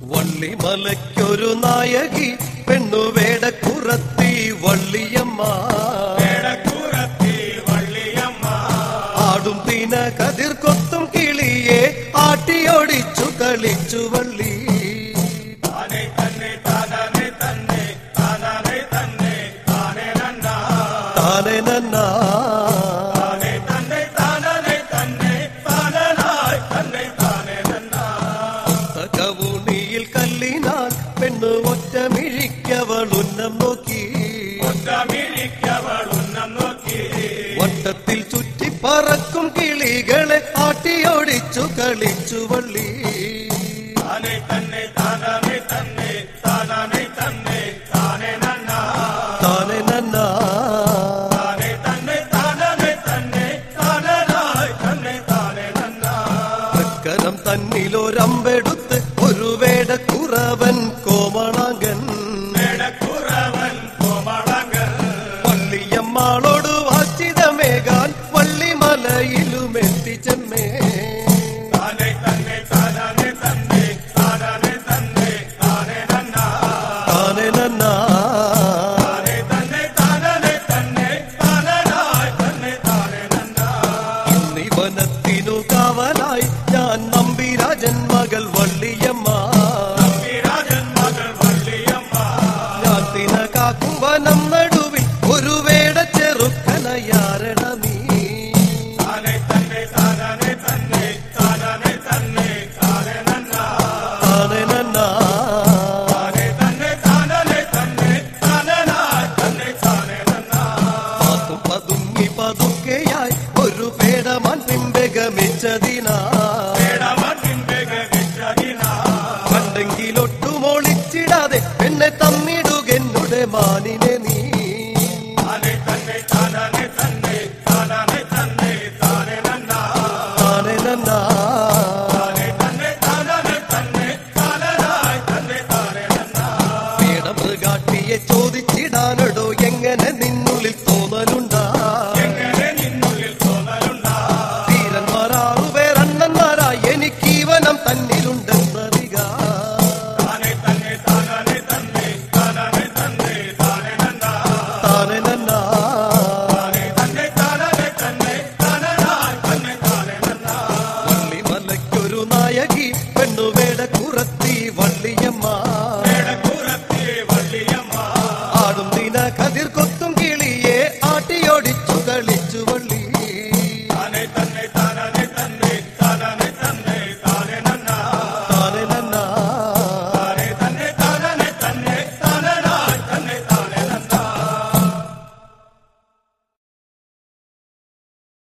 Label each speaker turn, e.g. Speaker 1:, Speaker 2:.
Speaker 1: വള്ളിമലയ്ക്കൊരു നായകി പെണ്ണുവേട കുറത്തി വള്ളിയമ്മ
Speaker 2: പേടക്കുറത്തി വള്ളിയമ്മ
Speaker 1: ആടും തീന കതിർ കൊത്തും കിളിയെ ആട്ടിയോടിച്ചു കളിച്ചു വള്ളി
Speaker 2: താനെ തന്നെ താനെ തന്നെ താനെ തന്നെ താനെ നന്ന
Speaker 1: താനെ നന്നാ
Speaker 2: താനെ തന്നെ താനെ തന്നെ താനായി തന്നെ താനെ നന്ന
Speaker 1: കവുണിയിൽ കല്ലിനാൽ പെണ്ണു ഒറ്റ മിഴിക്കവൾ ഉന്നം നോക്കി
Speaker 2: ഒറ്റമിഴിക്കവൾ ഉന്നം നോക്കി
Speaker 1: വട്ടത്തിൽ ചുറ്റി പറക്കും കിളികളെ ആട്ടിയോടിച്ചു കളിച്ചു വള്ളി
Speaker 2: താനെ തന്നെ താനെ തന്നെ താനെ തന്നെ താനെ നന്ന
Speaker 1: താനെ നന്നാ
Speaker 2: താനെ തന്നെ താനെ തന്നെ താനായി തന്നെ താനെ നന്ന
Speaker 1: ചക്കരം തന്നിലൊരമ്പെടുത്ത് ഒരു വേട കുറവൻ കോമളാങ്കൻ
Speaker 2: പേടക്കുറവൻ കോമളങ്ങൾ
Speaker 1: വള്ളിയമ്മാളോട് വാച്ചിതമേകാൻ വള്ളിമലയിലുമെത്തി ചെമ്മേ
Speaker 2: താനെ തന്നെ താനെ തന്നെ താനെ തന്നെ താനെ നന്ന
Speaker 1: താനെ നന്നാ
Speaker 2: താനെ തന്നെ താനെ തന്നെ താനായി തന്നെ താനെ നന്ന
Speaker 1: നിവനത്തിനു കാവലായി ഞാൻ നമ്പിരാജൻ മകൾ വള്ളിയമ്മ
Speaker 2: വിരാജൻ മകൾ വള്ളിയമ്മ
Speaker 1: ഞാൻ തിന കാക്കും വനം നടുവിൽ ഒരു വേട ചെറുക്കനയാരണമീ
Speaker 2: താനെ തന്നെ താനെ തന്നെ താനെ തന്നെ താനെ നന്ന
Speaker 1: താനെ നന്നാ
Speaker 2: താനെ തന്നെ താനെ തന്നെ താനായി തന്നെ താനെ നന്ന
Speaker 1: പാത്തും പതുങ്ങി പതുക്കെയായി ഒരു പേടമാൻ പിമ്പകമിച്ചതിനാ
Speaker 2: പേടമത്തിൻ വേഗവിച്ചതിനാ
Speaker 1: കണ്ടെങ്കിലൊട്ടുമൊളിച്ചിടാതെ എന്നെ തന്നിടുകെന്നുടെ മാനിനെ നീ
Speaker 2: താനെ തന്നെ താനെ തന്നെ താനെ തന്നെ താനെ നന്ന
Speaker 1: താനെ നന്നാ
Speaker 2: താനെ തന്നെ താനെ തന്നെ താനായി തന്നെ താനെ നന്ന
Speaker 1: പേടമൃഗാട്ടിയെ ചോദിച്ചിടാനടോ എങ്ങനെ നിന്നുള്ളിൽ തോന്നലുണ്ടാ
Speaker 2: എങ്ങനെ നിന്നുള്ളിൽ തോന്നലുണ്ടാ
Speaker 1: ധീരന്മാരാറുപേരണ്ണന്മാരായി എനിക്ക് ഈ വനം തന്നിലുണ്ടെന്നറിക
Speaker 2: താനെ തന്നെ താനെ തന്നെ താനെ തന്നെ താനെ നന്ന
Speaker 1: താനെ നന്നാ
Speaker 2: താനെ തന്നെ താനെ തന്നെ താനായി തന്നെ താനെ നന്ന
Speaker 1: വള്ളിമലയ്ക്കൊരു നായകി